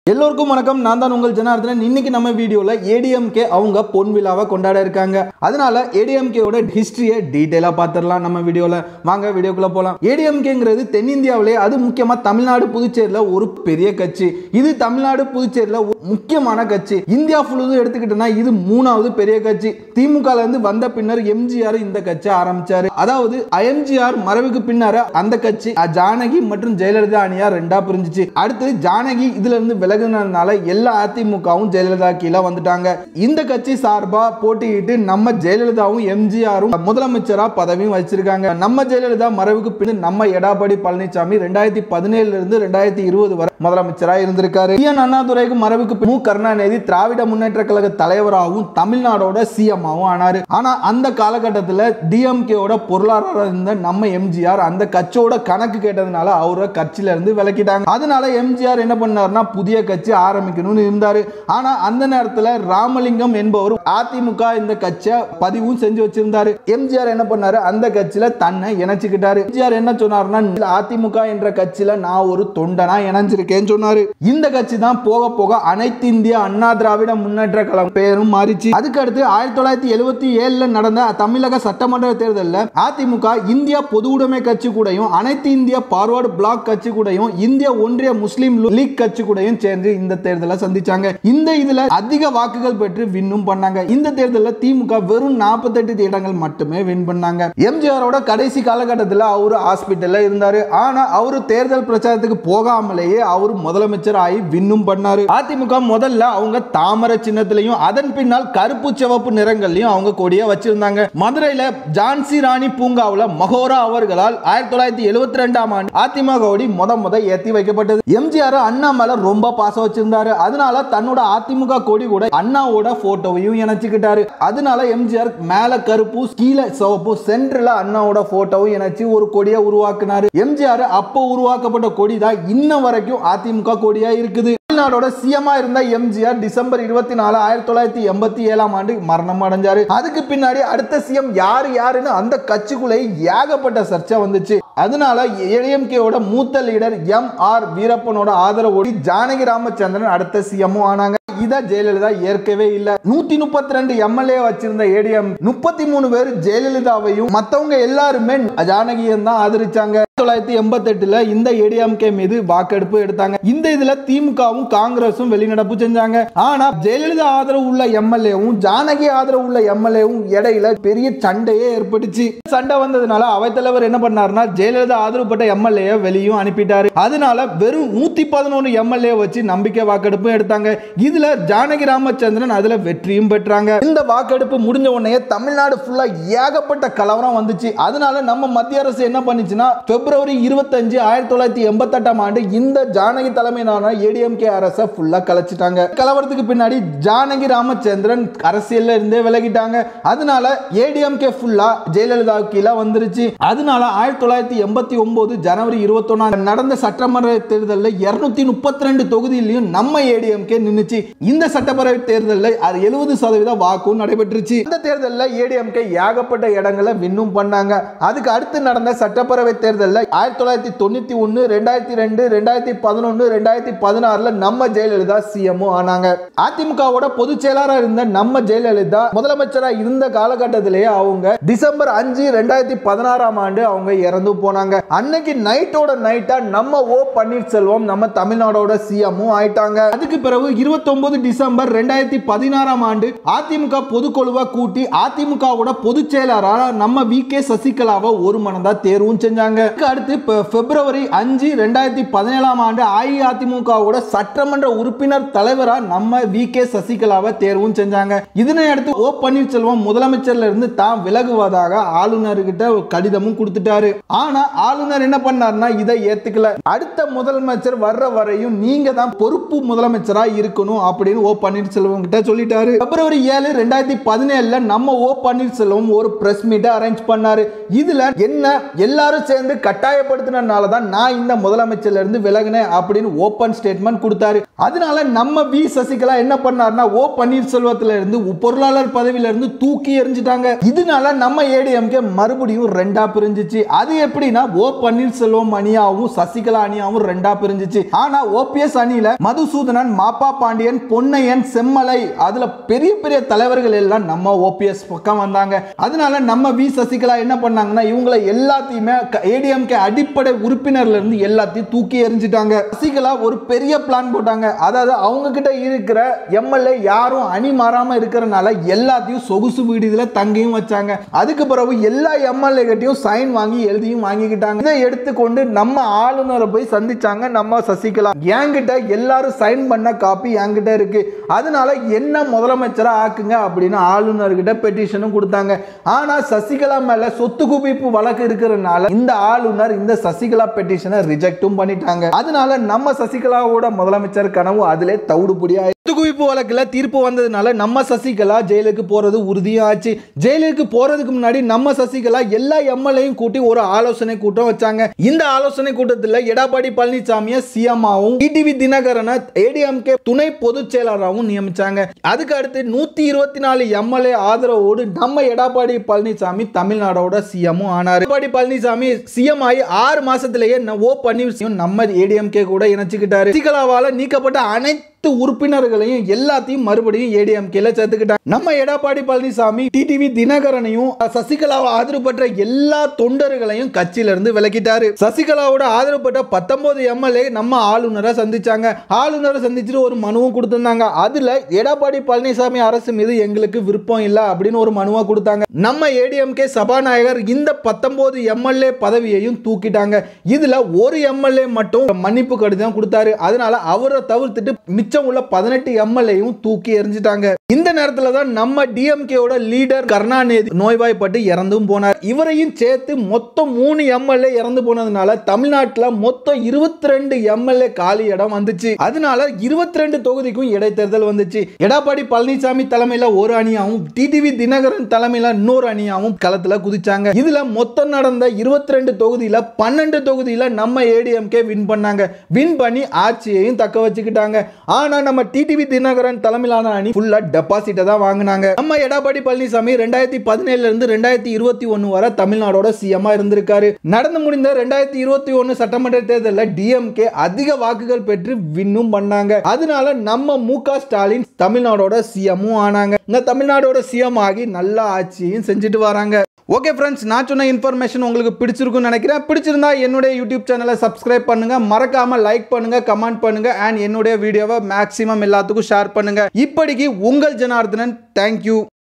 எல்லோருக்கும் வணக்கம் நான் தான் உங்கள் ஜனார்தனன் இன்னைக்கு நம்ம வீடியோல ஏடிஎம்கே அவங்க பொன் விழாவை கொண்டாட இருக்காங்க அதனால ஏடிஎம்கேவோட ஹிஸ்டரியை டீட்டெயிலாக பார்த்துடலாம் நம்ம வீடியோல வாங்க வீடியோக்குள்ள போகலாம் ஏடிஎம்கேங்கிறது தென்னிந்தியாவிலே அது முக்கியமா தமிழ்நாடு புதுச்சேரியில் ஒரு பெரிய கட்சி இது தமிழ்நாடு புதுச்சேரியில் ஒரு முக்கியமான கட்சி இந்தியா ஃபுல்லும் எடுத்துக்கிட்டோம்னா இது மூணாவது பெரிய கட்சி திமுக இருந்து வந்த பின்னர் எம்ஜிஆர் இந்த கட்சி ஆரம்பிச்சாரு அதாவது எம்ஜிஆர் மறைவுக்கு பின்னார அந்த கட்சி அஹ், ஜானகி மற்றும் ஜெயலலிதா அணியா ரெண்டா பிரிஞ்சுச்சு அடுத்து ஜானகி இதுல இருந்து விலகுனதுனால எல்லா அதிமுகவும் ஜெயலலிதா கீழே வந்துட்டாங்க இந்த கட்சி சார்பா போட்டியிட்டு நம்ம ஜெயலலிதாவும் எம்ஜிஆரும் முதலமைச்சரா பதவியும் வச்சிருக்காங்க நம்ம ஜெயலலிதா மறைவுக்கு பின் நம்ம எடப்பாடி பழனிசாமி ரெண்டாயிரத்தி பதினேழுல இருந்து ரெண்டாயிரத்தி இருபது வரை முதலமைச்சரா இருந்திருக்காரு டி என் அண்ணாதுரைக்கு மறைவுக்கு பின் மு கருணாநிதி திராவிட முன்னேற்ற கழக தலைவராகவும் தமிழ்நாடோட சிஎம் ஆகவும் ஆனாரு ஆனா அந்த காலகட்டத்தில் டிஎம்கேவோட பொருளாதாரம் இருந்த நம்ம எம்ஜிஆர் அந்த கட்சியோட கணக்கு கேட்டதுனால அவரை கட்சியில இருந்து விலக்கிட்டாங்க அதனால எம்ஜிஆர் என்ன பண்ணாருன்னா புதிய கட்சி ஆரம்பிக்கணும்னு இருந்தாரு ஆனா அந்த நேரத்தில் ராமலிங்கம் என்பவர் அதிமுக இந்த கட்சியை பதிவும் செஞ்சு வச்சிருந்தாரு எம்ஜிஆர் என்ன பண்ணாரு அந்த கட்சியில தன்னை இணைச்சுக்கிட்டாரு எம்ஜிஆர் என்ன சொன்னாருன்னா அதிமுக என்ற கட்சியில நான் ஒரு தொண்டனா இணைஞ்சிருக்கேன்னு சொன்னாரு இந்த கட்சி தான் போக போக அனைத்து இந்திய அண்ணா திராவிட முன்னேற்ற கழகம் பேரும் மாறிச்சு அதுக்கு அடுத்து ஆயிரத்தி தொள்ளாயிரத்தி எழுபத்தி ஏழுல நடந்த தமிழக சட்டமன்ற தேர்தலில் அதிமுக இந்திய பொது உடைமை கட்சி கூடயும் அனைத்து இந்திய பார்வர்டு பிளாக் கட்சி கூடயும் இந்திய ஒன்றிய முஸ்லீம் லீக் கட்சி கூடயும் சேர்ந்து இந்த தேர்தலை சந்திச்சாங்க இந்த இதுல அதிக வாக்குகள் பெற்று வின்னும் பண்ணாங்க இந்த தேர்தலில் திமுக வெறும் 48 இடங்கள் மட்டுமே வின் பண்ணாங்க எம்ஜிஆரோட கடைசி காலகட்டத்தில் அவர் ஹாஸ்பிட்டல்ல இருந்தாரு ஆனா அவரு தேர்தல் பிரச்சாரத்துக்கு போகாமலேயே அவர் முதலமைச்சர் ஆகி வின்னும் பண்ணாரு அதிமுக முதல்ல அவங்க தாமரை சின்னத்திலையும் அதன் பின்னால் கருப்பு சிவப்பு நிறங்கள்லையும் அவங்க கொடியை வச்சிருந்தாங்க மதுரையில ஜான்சி ராணி பூங்காவுல மகோரா அவர்களால் ஆயிரத்தி தொள்ளாயிரத்தி எழுபத்தி ரெண்டாம் ஆண்டு அதிமுக கொடி முத முத ஏத்தி வைக்கப்பட்டது எம்ஜிஆர் அண்ணா மேல ரொம்ப பாசம் வச்சிருந்தாரு அதனால தன்னோட அதிமுக கொடி கூட அண்ணாவோட போட்டோவையும் இணைச்சுக்கிட்டாரு அதனால எம்ஜிஆர் மேல கருப்பு கீழே சிவப்பு சென்டர்ல அண்ணாவோட போட்டோவும் இணைச்சு ஒரு கொடியை உருவாக்குனாரு எம்ஜிஆர் அப்போ உருவாக்கப்பட்ட கொடி தான் இன்ன வரைக்கும் அதிமுக கொடியா இருக்குது தமிழ்நாடோட சிஎம்ஆ இருந்த எம்ஜிஆர் டிசம்பர் இருபத்தி நாலு ஆயிரத்தி தொள்ளாயிரத்தி எண்பத்தி ஏழாம் ஆண்டு மரணம் அடைஞ்சாரு அதுக்கு பின்னாடி அடுத்த சிஎம் யார் யாருன்னு அந்த கட்சிக்குள்ளே ஏகப்பட்ட சர்ச்சை வந்துச்சு அதனால ஏடிஎம்கேவோட மூத்த லீடர் எம் ஆர் வீரப்பனோட ஆதரவோடு ஜானகி ராமச்சந்திரன் அடுத்த சிஎம்மும் ஆனாங்க இத ஜெயலலிதா ஏற்கவே இல்ல நூத்தி முப்பத்தி ரெண்டு எம்எல்ஏ வச்சிருந்த ஏடிஎம் முப்பத்தி மூணு பேர் ஜெயலலிதாவையும் மத்தவங்க எல்லாருமே ஜானகியும் தான் ஆதரிச்சாங்க தொள்ளாயிரத்தி எண்பத்தி எட்டுல இந்த ஏடிஎம்கே மீது வாக்கெடுப்பு எடுத்தாங்க இந்த இதுல திமுகவும் காங்கிரஸும் வெளிநடப்பு செஞ்சாங்க ஆனா ஜெயலலிதா ஆதரவு உள்ள எம்எல்ஏவும் ஜானகி ஆதரவு உள்ள எம்எல்ஏவும் இடையில பெரிய சண்டையே ஏற்பட்டுச்சு சண்டை வந்ததுனால அவைத்தலைவர் என்ன பண்ணாருன்னா ஜெயலலிதா ஆதரவுப்பட்ட எம்எல்ஏ வெளியும் அனுப்பிட்டாரு அதனால வெறும் நூத்தி பதினொன்று எம்எல்ஏ வச்சு நம்பிக்கை வாக்கெடுப்பும் எடுத்தாங்க இதுல ஜானகி ராமச்சந்திரன் அதுல வெற்றியும் பெற்றாங்க இந்த வாக்கெடுப்பு முடிஞ்ச உடனே தமிழ்நாடு ஃபுல்லா ஏகப்பட்ட கலவரம் வந்துச்சு அதனால நம்ம மத்திய அரசு என்ன பண்ணுச்சுன்னா பிப்ரவரி இருபத்தஞ்சு ஆயிரத்தி தொள்ளாயிரத்தி எண்பத்தெட்டாம் ஆண்டு இந்த ஜானகி தலைமையிலான ஏடிஎம்கே அரசை ஃபுல்லா கலைச்சிட்டாங்க கலவரத்துக்கு பின்னாடி ஜானகி ராமச்சந்திரன் அரசியல்ல இருந்தே விலகிட்டாங்க அதனால ஏடிஎம்கே ஃபுல்லா ஜெயலலிதா கீழே வந்துருச்சு அதனால ஆயிரத்தி தொள்ளாயிரத்தி எண்பத்தி ஒன்பது ஜனவரி இருபத்தொன்னாம் நடந்த சட்டமன்ற தேர்தலில் இருநூத்தி முப்பத்தி ரெண்டு தொகுதியிலையும் நம்ம ஏடிஎம்கே நின்னுச்சு இந்த சட்டப்பேரவை தேர்தலில் அது எழுபது சதவீத வாக்கும் நடைபெற்றுச்சு இந்த தேர்தலில் ஏடிஎம்கே ஏகப்பட்ட இடங்களை வின்னும் பண்ணாங்க அதுக்கு அடுத்து நடந்த சட்டப்பேரவை தேர்தலில் ஆயிரத்தி தொள்ளாயிரத்தி தொண்ணூத்தி ஒன்று ரெண்டாயிரத்தி ரெண்டு ரெண்டாயிரத்தி பதினொன்று ரெண்டாயிரத்தி பதினாறுல நம்ம ஜெயலலிதா சிஎம்ஓ ஆனாங்க அதிமுகவோட பொதுச் செயலாளராக இருந்த நம்ம ஜெயலலிதா முதலமைச்சராக இருந்த காலகட்டத்திலேயே அவங்க டிசம்பர் அஞ்சு ரெண்டாயிரத்தி பதினாறாம் ஆண்டு அவங்க இறந்து போனாங்க அன்னைக்கு நைட்டோட நைட்டா நம்ம ஓ பன்னீர்செல்வம் நம்ம தமிழ்நாடோட சிஎம்மும் ஆயிட்டாங்க அதுக்கு பிறகு இருபத்தொன்பது டிசம்பர் ரெண்டாயிரத்தி பதினாறாம் ஆண்டு அதிமுக பொதுக்குழுவை கூட்டி அதிமுகவோட பொதுச் செயலாளராக நம்ம வி கே சசிகலாவை ஒரு மனதா தேர்வும் செஞ்சாங்க அதுக்கு அடுத்து ப- பிப்ரவரி அஞ்சு ரெண்டாயிரத்தி பதினேழாம் ஆண்டு அஇஅதிமுகவோட சட்டமன்ற உறுப்பினர் தலைவராக நம்ம வி கே சசிகலாவை தேர்வும் செஞ்சாங்க இதனை அடுத்து ஓ பன்னீர்செல்வம் முதலமைச்சர்ல இருந்து தான் விலகுவதாக ஆளுநர்கிட்ட ஒரு கடிதமும் கொடுத்துட்டாரு ஆனா ஆளுநர் என்ன பண்ணாருன்னா இதை ஏத்துக்கல அடுத்த முதலமைச்சர் வர்ற வரையும் நீங்க தான் பொறுப்பு முதலமைச்சரா இருக்கணும் அப்படின்னு ஓ பன்னீர்செல்வம் கிட்ட சொல்லிட்டாரு பிப்ரவரி ஏழு ரெண்டாயிரத்தி பதினேழுல நம்ம ஓ பன்னீர்செல்வம் ஒரு பிரஸ் மீட்டை அரேஞ்ச் பண்ணாரு இதுல என்ன எல்லாரும் சேர்ந்து கட்டாயப்படுத்தினால தான் நான் இந்த முதலமைச்சர்ல இருந்து விலகினேன் அப்படின்னு ஓப்பன் ஸ்டேட்மெண்ட் கொடுத்தாரு அதனால நம்ம வி சசிகலா என்ன பண்ணாருன்னா ஓ பன்னீர்செல்வத்துல இருந்து பொருளாளர் பதவியில இருந்து தூக்கி எறிஞ்சிட்டாங்க இதனால நம்ம ஏடிஎம்கே மறுபடியும் ரெண்டா பிரிஞ்சிச்சு அது எப்படின்னா ஓ பன்னீர்செல்வம் அணியாவும் சசிகலா அணியாவும் ரெண்டா பிரிஞ்சிச்சு ஆனா ஓபிஎஸ் அணியில மதுசூதனன் மாப்பா பாண்டியன் பொன்னையன் செம்மலை அதுல பெரிய பெரிய தலைவர்கள் எல்லாம் நம்ம ஓபிஎஸ் பக்கம் வந்தாங்க அதனால நம்ம வி சசிகலா என்ன பண்ணாங்கன்னா இவங்களை எல்லாத்தையுமே ஏடிஎம்கே அடிப்படை உறுப்பினர்ல இருந்து எல்லாத்தையும் தூக்கி எறிஞ்சிட்டாங்க சசிகலா ஒரு பெரிய பிளான் போட்டாங்க அதாவது அவங்க கிட்ட இருக்கிற எம்எல்ஏ யாரும் அணி மாறாம இருக்கிறனால எல்லாத்தையும் சொகுசு வீடுல தங்கியும் வச்சாங்க அதுக்கு பிறகு எல்லா எம்எல்ஏ கிட்டையும் சைன் வாங்கி எழுதியும் வாங்கிக்கிட்டாங்க இதை எடுத்துக்கொண்டு நம்ம ஆளுநரை போய் சந்திச்சாங்க நம்ம சசிகலா என்கிட்ட எல்லாரும் சைன் பண்ண காப்பி என்கிட்ட இருக்கு அதனால என்ன முதலமைச்சரா ஆக்குங்க அப்படின்னு ஆளுநர்கிட்ட பெட்டிஷனும் கொடுத்தாங்க ஆனா சசிகலா மேல சொத்து குவிப்பு வழக்கு இருக்கிறதுனால இந்த ஆளுநர் இந்த சசிகலா பெட்டிஷனை ரிஜெக்டும் பண்ணிட்டாங்க அதனால நம்ம சசிகலாவோட முதலமைச்சர் கனவு அதிலே தவிடுபடியா சொத்து குவிப்பு வழக்குல தீர்ப்பு வந்ததுனால நம்ம சசிகலா ஜெயிலுக்கு போறது உறுதியாச்சு ஜெயிலுக்கு போறதுக்கு முன்னாடி நம்ம சசிகலா எல்லா எம்எல்ஏயும் கூட்டி ஒரு ஆலோசனை கூட்டம் வச்சாங்க இந்த ஆலோசனை கூட்டத்தில் எடப்பாடி பழனிசாமியை சிஎம்மாவும் டிடிவி தினகரனை ஏடிஎம்கே துணை பொதுச் செயலாளராகவும் நியமிச்சாங்க அதுக்கு அடுத்து நூத்தி இருபத்தி நாலு எம்எல்ஏ ஆதரவோடு நம்ம எடப்பாடி பழனிசாமி தமிழ்நாடோட சிஎம்மும் ஆனார் எடப்பாடி பழனிசாமி சிஎம் ஆகி ஆறு மாசத்திலேயே ந- ஓ பன்னீர்செல்வம் நம்ம ஏடிஎம்கே கூட இணைச்சுக்கிட்டாரு சசிகலாவால நீக்கப்பட்ட அனைத்து உறுப்பினர்களையும் எல்லாத்தையும் மறுபடியும் ஏடிஎம்கேல சேர்த்துக்கிட்டாங்க நம்ம எடப்பாடி பழனிசாமி டிடிவி தினகரனையும் சசிகலாவை ஆதரவு பெற்ற எல்லா தொண்டர்களையும் கட்சியில இருந்து விலக்கிட்டாரு சசிகலாவோட ஆதரவு பெற்ற பத்தொன்பது எம்எல்ஏ நம்ம ஆளுநரை சந்திச்சாங்க ஆளுநரை சந்திச்சுட்டு ஒரு மனுவும் கொடுத்திருந்தாங்க அதுல எடப்பாடி பழனிசாமி அரசு மீது எங்களுக்கு விருப்பம் இல்லை அப்படின்னு ஒரு மனுவா கொடுத்தாங்க நம்ம ஏடிஎம்கே சபாநாயகர் இந்த பத்தொன்பது எம்எல்ஏ பதவியையும் தூக்கிட்டாங்க இதுல ஒரு எம்எல்ஏ மட்டும் மன்னிப்பு கடிதம் கொடுத்தாரு அதனால அவரை தவிர்த்துட்டு மிச்சம் உள்ள பதினெட்டு எம்எல்ஏயும் தூக்கி எறிஞ்சிட்டாங்க இந்த நேரத்துல தான் நம்ம டிஎம்கேவோட லீடர் கருணாநிதி நோய்வாய்ப்பட்டு இறந்தும் போனார் இவரையும் சேர்த்து மொத்தம் மூணு எம்எல்ஏ இறந்து போனதுனால தமிழ்நாட்டில் மொத்தம் இருபத்தி ரெண்டு எம்எல்ஏ காலி இடம் வந்துச்சு அதனால இருபத்தி ரெண்டு தொகுதிக்கும் இடைத்தேர்தல் வந்துச்சு எடப்பாடி பழனிசாமி தலைமையில ஒரு அணியாவும் டிடிவி தினகரன் தலைமையில இன்னொரு அணியாவும் களத்துல குதிச்சாங்க இதுல மொத்தம் நடந்த இருபத்தி ரெண்டு தொகுதியில பன்னெண்டு தொகுதியில நம்ம ஏடிஎம்கே வின் பண்ணாங்க வின் பண்ணி ஆட்சியையும் தக்க வச்சுக்கிட்டாங்க ஆனா நம்ம டிடிவி தினகரன் தலைமையிலான அணி ஃபுல்லா டெபாசிட்டை தான் வாங்கினாங்க நம்ம எடப்பாடி பழனிசாமி ரெண்டாயிரத்தி பதினேழுல இருந்து ரெண்டாயிரத்தி இருபத்தி ஒன்னு வரை தமிழ்நாடோட சிஎம்மா இருந்திருக்காரு நடந்து முடிந்த ரெண்டாயிரத்தி இருபத்தி ஒன்னு சட்டமன்ற தேர்தலில் டிஎம்கே அதிக வாக்குகள் பெற்று வின்னும் பண்ணாங்க அதனால நம்ம மு க ஸ்டாலின் தமிழ்நாடோட சிஎம்மும் ஆனாங்க இந்த தமிழ்நாடோட சிஎம் ஆகி நல்ல ஆட்சியும் செஞ்சுட்டு வராங்க ஓகே ஃப்ரெண்ட்ஸ் நான் சொன்ன இன்ஃபர்மேஷன் உங்களுக்கு பிடிச்சிருக்கும்னு நினைக்கிறேன் பிடிச்சிருந்தா என்னுடைய யூடியூப் சேனலை சப்ஸ்கிரைப் பண்ணுங்க மறக்காம லைக் பண்ணுங்க கமெண்ட் பண்ணுங்க அண்ட் என்னுடைய வீடியோவை மேக்ஸிமம் எல்லாத்துக்கும் ஷேர் பண்ணுங்க இப்படிக்கு உங்கள் ஜனார்தனன் தேங்க்யூ